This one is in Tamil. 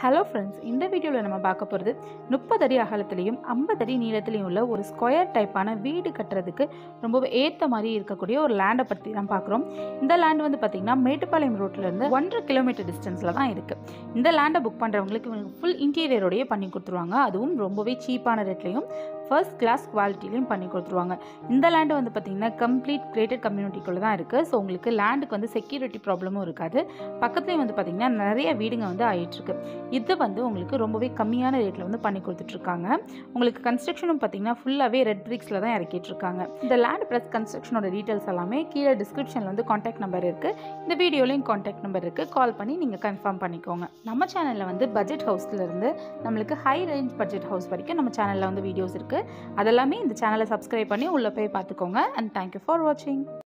ஹலோ ஃப்ரெண்ட்ஸ் இந்த வீடியோவில் நம்ம பார்க்க போகிறது முப்பது அடி அகலத்துலேயும் ஐம்பது அடி நீளத்துலேயும் உள்ள ஒரு ஸ்கொயர் டைப்பான வீடு கட்டுறதுக்கு ரொம்பவே ஏற்ற மாதிரி இருக்கக்கூடிய ஒரு லேண்டை பற்றி தான் பார்க்குறோம் இந்த லேண்ட் வந்து பார்த்திங்கன்னா மேட்டுப்பாளையம் ரோட்லேருந்து ஒன்றரை கிலோமீட்டர் டிஸ்டன்ஸில் தான் இருக்குது இந்த லேண்டை புக் பண்ணுறவங்களுக்கு இவங்க ஃபுல் இன்டீரியரோடையே பண்ணி கொடுத்துருவாங்க அதுவும் ரொம்பவே சீப்பான ரேட்லேயும் ஃபர்ஸ்ட் கிளாஸ் குவாலிட்டிலையும் பண்ணி கொடுத்துருவாங்க இந்த லேண்டு வந்து பார்த்திங்கன்னா கம்ப்ளீட் கிரேட்டட் கம்யூனிட்டிக்குள்ளே தான் இருக்குது ஸோ உங்களுக்கு லேண்டுக்கு வந்து செக்யூரிட்டி ப்ராப்ளமும் இருக்காது பக்கத்துலேயும் வந்து பார்த்திங்கன்னா நிறைய வீடுங்க வந்து ஆயிட்டுருக்கு இது வந்து உங்களுக்கு ரொம்பவே கம்மியான ரேட்டில் வந்து பண்ணி கொடுத்துட்ருக்காங்க உங்களுக்கு கன்ஸ்ட்ரக்ஷனும் பார்த்தீங்கன்னா ஃபுல்லாகவே ரெட் பிரிக்ஸில் தான் இறக்கிட்டு இருக்காங்க இந்த லேண்ட் ப்ளஸ் கன்ஸ்ட்ரக்ஷனோட டீட்டெயில்ஸ் எல்லாமே கீழே டிஸ்கிரிப்ஷனில் வந்து காண்டாக்ட் நம்பர் இருக்குது இந்த வீடியோலையும் காண்டாக்ட் நம்பர் இருக்குது கால் பண்ணி நீங்கள் கன்ஃபார்ம் பண்ணிக்கோங்க நம்ம சேனலில் வந்து பட்ஜெட் ஹவுஸ்லேருந்து நம்மளுக்கு ஹை ரேஞ்ச் பட்ஜெட் ஹவுஸ் வரைக்கும் நம்ம சேனலில் வந்து வீடியோஸ் இருக்குது அதெல்லாமே இந்த சேனலை சப்ஸ்கிரைப் பண்ணி உள்ளே போய் பார்த்துக்கோங்க அண்ட் தேங்க்யூ ஃபார் வாட்சிங்